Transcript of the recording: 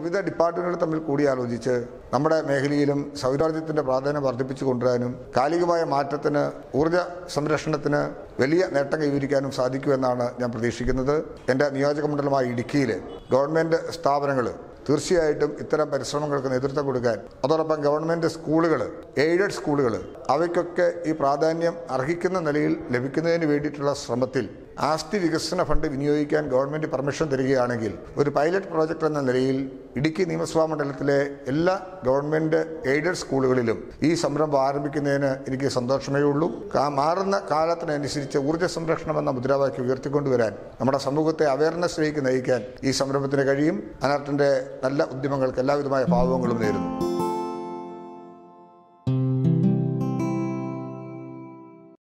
വിവിധ ഡിപ്പാർട്ട്മെന്റുകൾ തമ്മിൽ കൂടിയാലോചിച്ച് നമ്മുടെ മേഖലയിലും സൗരോർജ്ജത്തിന്റെ പ്രാധാന്യം വർദ്ധിപ്പിച്ചു കൊണ്ടുവരാനും കാലികമായ മാറ്റത്തിന് ഊർജ്ജ സംരക്ഷണത്തിന് വലിയ നേട്ടം കൈവരിക്കാനും സാധിക്കുമെന്നാണ് ഞാൻ പ്രതീക്ഷിക്കുന്നത് എൻ്റെ നിയോജക മണ്ഡലമായ ഇടുക്കിയിൽ ഗവൺമെൻറ് സ്ഥാപനങ്ങൾ തീർച്ചയായിട്ടും ഇത്തരം പരിശ്രമങ്ങൾക്ക് നേതൃത്വം കൊടുക്കാൻ അതോടൊപ്പം ഗവൺമെൻറ് സ്കൂളുകൾ എയ്ഡഡ് സ്കൂളുകൾ അവയ്ക്കൊക്കെ ഈ പ്രാധാന്യം അർഹിക്കുന്ന നിലയിൽ ലഭിക്കുന്നതിന് വേണ്ടിയിട്ടുള്ള ശ്രമത്തിൽ ആസ്തി വികസന ഫണ്ട് വിനിയോഗിക്കാൻ ഗവൺമെൻറ് പെർമിഷൻ തരികയാണെങ്കിൽ ഒരു പൈലറ്റ് പ്രോജക്റ്റ് എന്ന നിലയിൽ ഇടുക്കി നിയമസഭാ മണ്ഡലത്തിലെ എല്ലാ ഗവൺമെൻറ് എയ്ഡഡ് സ്കൂളുകളിലും ഈ സംരംഭം ആരംഭിക്കുന്നതിന് എനിക്ക് സന്തോഷമേ ഉള്ളൂ കാ- മാറുന്ന കാലത്തിനനുസരിച്ച് ഊർജ്ജ സംരക്ഷണം എന്ന മുദ്രാവാക്യം ഉയർത്തിക്കൊണ്ടുവരാൻ നമ്മുടെ സമൂഹത്തെ അവയർനെസ്സിലേക്ക് നയിക്കാൻ ഈ സംരംഭത്തിന് കഴിയും അനർട്ടിൻ്റെ നല്ല ഉദ്യമങ്ങൾക്ക് എല്ലാവിധമായ ഭാവങ്ങളും നേരുന്നു